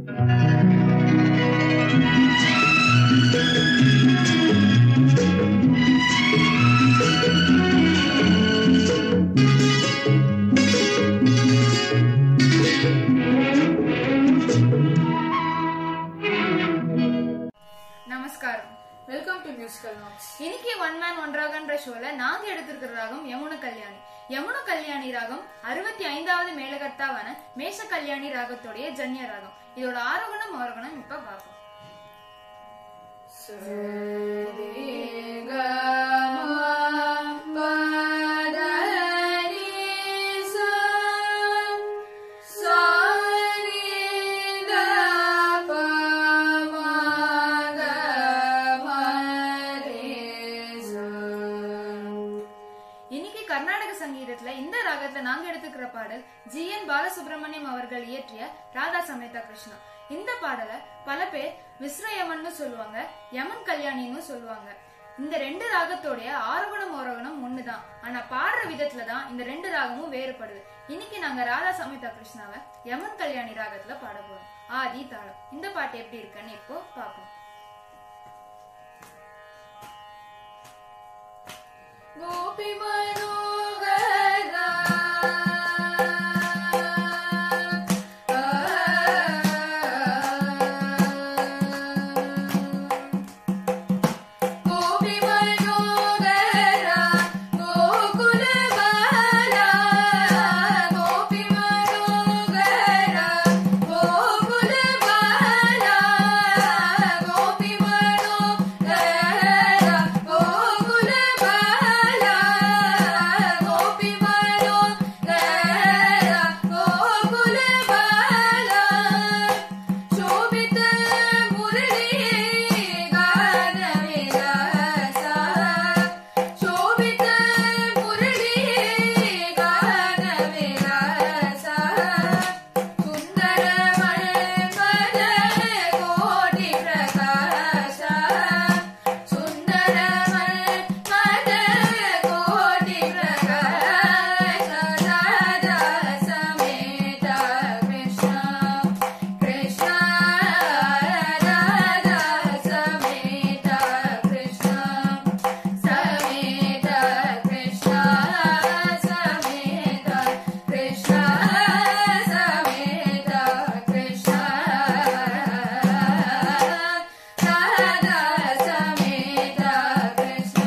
நமஸ்காரம் welcome to musical notes இன்னைக்கு one man one ராகன்ற ஷோல நாங்க எடுத்திருக்கிற ராகம் யமுன கல்யாணி யமுன கல்யாணி ராகம் அறுபத்தி ஐந்தாவது மேலகர்த்தாவான மேஷ கல்யாணி ராகத்துடைய ஜன்ய ராகம் இதோட ஆரோகணம் அவரோகணம் இப்ப பார்ப்போம் இன்னைக்கு கர்நாடக சங்கீதத்துல இந்த ராகத்துல நாங்க எடுத்துக்கிற பாடல் ஜி என் பாலசுப்ரமணியம் அவர்கள் இயற்றிய ராதா சமேதா கிருஷ்ணா இந்த பாடலை பல பேர் மிஸ்ர யமன்னு சொல்லுவாங்க யமன் கல்யாணின்னு சொல்லுவாங்க இந்த ரெண்டு ராகத்தோடைய ஆரோகணம் ஓரோகணம் ஒண்ணுதான் ஆனா பாடுற விதத்துல தான் இந்த ரெண்டு ராகமும் வேறுபடுது இன்னைக்கு நாங்க ராதா சமேதா கிருஷ்ணாவை யமன் கல்யாணி ராகத்துல பாட போறோம் ஆதி தாளம் இந்த பாட்டு எப்படி இருக்குன்னு இப்போ பார்ப்போம் கோபி மனோகரா கோபி மனோகரா கோகுல பாலா கோபி மனோகரா கோகுல பாலா கோபி மனோகரா கோகுல பாலா கோபி மனோகரா கோகுல பாலா ಶೋಭಿತ ಮುರಳಿ ಗಾನ ವಿಲಾಸ ಶೋಭಿತ ಮುರಳಿ ಗಾನ ವಿಲಾಸ ಸುಂದರ ಮನ್ಮದ ಕೋಟಿ ಪ್ರಕಾಶ ಸುಂದರ ಮನ್ಮದ ಕೋಟಿ ಪ್ರಕಾಶ ರಾಧಾ ಸಮೇತ ಕೃಷ್ಣ ಕೃಷ್ಣ ರಾಧಾ ಸಮೇತ ಕೃಷ್ಣ ಸಮೇತ ಕೃಷ್ಣ ಸಮೇತ ಕೃಷ್ಣ ಸಮೇತ ಕೃಷ್ಣ ರಾಧಾ ಸಮೇತ ಕೃಷ್ಣ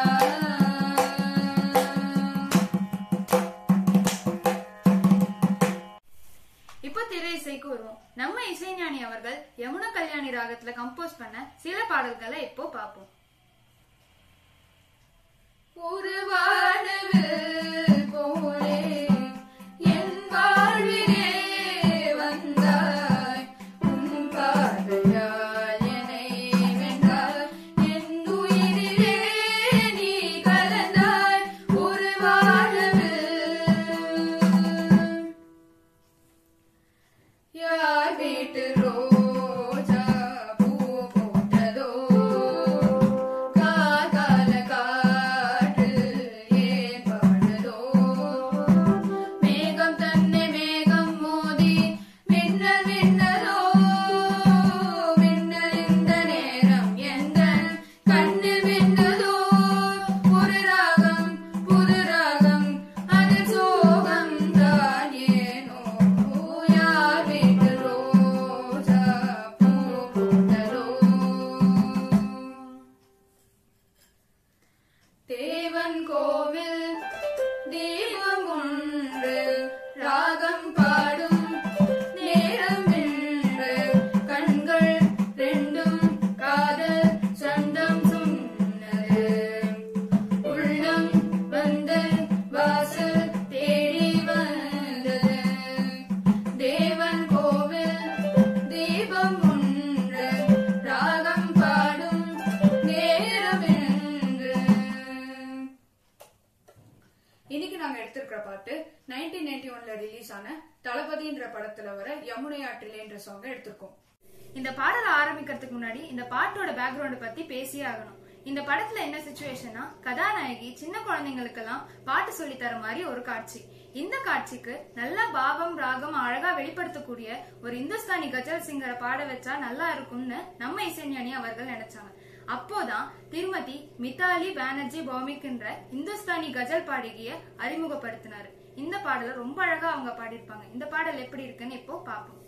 இப்போ திரை இசைக்கு வருவோம் நம்ம இசைஞானி அவர்கள் யமுன கல்யாணி ராகத்துல கம்போஸ் பண்ண சில பாடல்களை இப்போ பார்ப்போம் ஒரு வானவில் போலே என் வாழ்விலே வந்தாய் உன் பார்வையால் என்னை வென்றாய் என் உயிரிலே நீ கலந்தாய் ஒரு வானவில் யார் வீட்டு ரோஜா பூ போட்டதோ காகால காற்று ஏன் பாடுதோ மேகம் தன்னை மேகம் மோதி மின்னல் மின்னலோ மின்னல் இந்த நேரம் எந்த கண்ணில் மின்னதோ ஒரு ராகம் புது ராகம் அது சோகம் தான் ஏனோ யார் வீட்டு ரோஜா பூ போட்டதோ தேவன் கோவில் தீபம் ஒன்று ராகம் பாடும் நேரம் என்று கண்கள் ரெண்டும் காதல் சந்தம் சொன்னது உள்ளம் வந்து வாசல் தேடி வந்தது தேவன் கோவில் தீபம் ஒன்று ராகம் பாடும் நேரம் என்று இன்னைக்கு நாங்க எடுத்திருக்கிற பாட்டு நைன்டீன் நைன்டி ஒன்ல ரிலீஸ் ஆன தளபதின்ற படத்துல வர யமுனை ஆற்றிலேன்ற சாங்க எடுத்திருக்கோம் இந்த பாடலை ஆரம்பிக்கிறதுக்கு முன்னாடி இந்த பாட்டோட பேக்ரவுண்ட் பத்தி பேசியே ஆகணும் இந்த படத்துல என்ன சுச்சுவேஷன்னா கதாநாயகி சின்ன குழந்தைங்களுக்கெல்லாம் பாட்டு சொல்லி தர மாதிரி ஒரு காட்சி இந்த காட்சிக்கு நல்ல பாவம் ராகம் அழகா வெளிப்படுத்தக்கூடிய ஒரு இந்துஸ்தானி கஜல் சிங்கரை பாட வச்சா நல்லா இருக்கும்னு நம்ம இசைஞானி அவர்கள் நினைச்சாங்க அப்போதான் திருமதி மிதாலி பானர்ஜி பௌமிக்ன்ற இந்துஸ்தானி கஜல் பாடகிய அறிமுகப்படுத்தினாரு இந்த பாடலை ரொம்ப அழகா அவங்க பாடியிருப்பாங்க இந்த பாடல் எப்படி இருக்குன்னு இப்போ பாப்போம்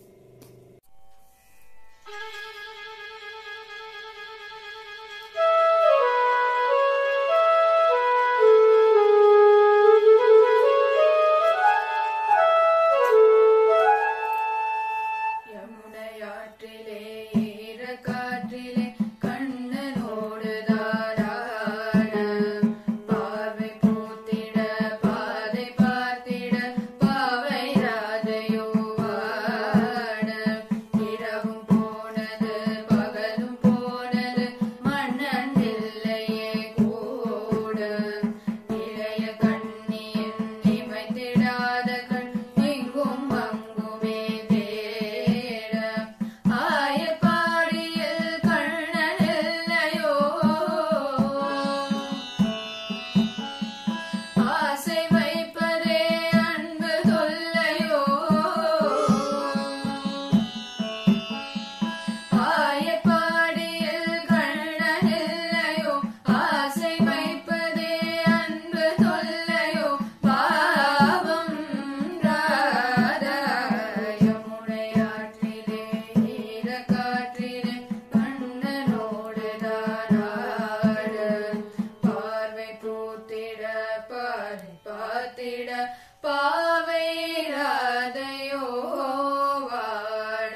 யமுனையாற்றிலே ஈரக்காற்றிலே கண்ணனோடு தாராட பார்வை பூத்திட பாதை பார்த்திட பாவை ராதையோ வாட இரவும் போனது பகலும் போனது மன்னன் இல்லையே கூட இளைய கண்ணியின் இமைத்திடாத கண் எங்கும் அங்குமே தேட ஆயப்பாடியில் கண்ணன் இல்லையோ ஆசை வைப்பதே அன்பு தொல்லையோ ஆயப்பாடியில் கண்ணன் இல்லையோ ஆசை வைப்பதே அன்பு தொல்லையோ பாவம் ராதா யமுனையாற்றிலே ஈரக்காற்றிலே கண்ணனோடு தானாட பார்வை பூத்திட பாதை பார்த்திட பாவை ராதையோ வாட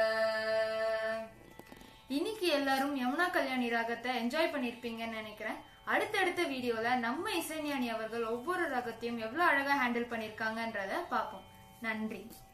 இன்னைக்கு எல்லாரும் யமுனா கல்யாணி ராகத்தை என்ஜாய் பண்ணிருப்பீங்கன்னு நினைக்கிறேன் அடுத்தடுத்த வீடியோல நம்ம இசைஞானி அவர்கள் ஒவ்வொரு ராகத்தையும் எவ்வளவு அழகா ஹேண்டில் பண்ணிருக்காங்கன்றத பார்ப்போம் நன்றி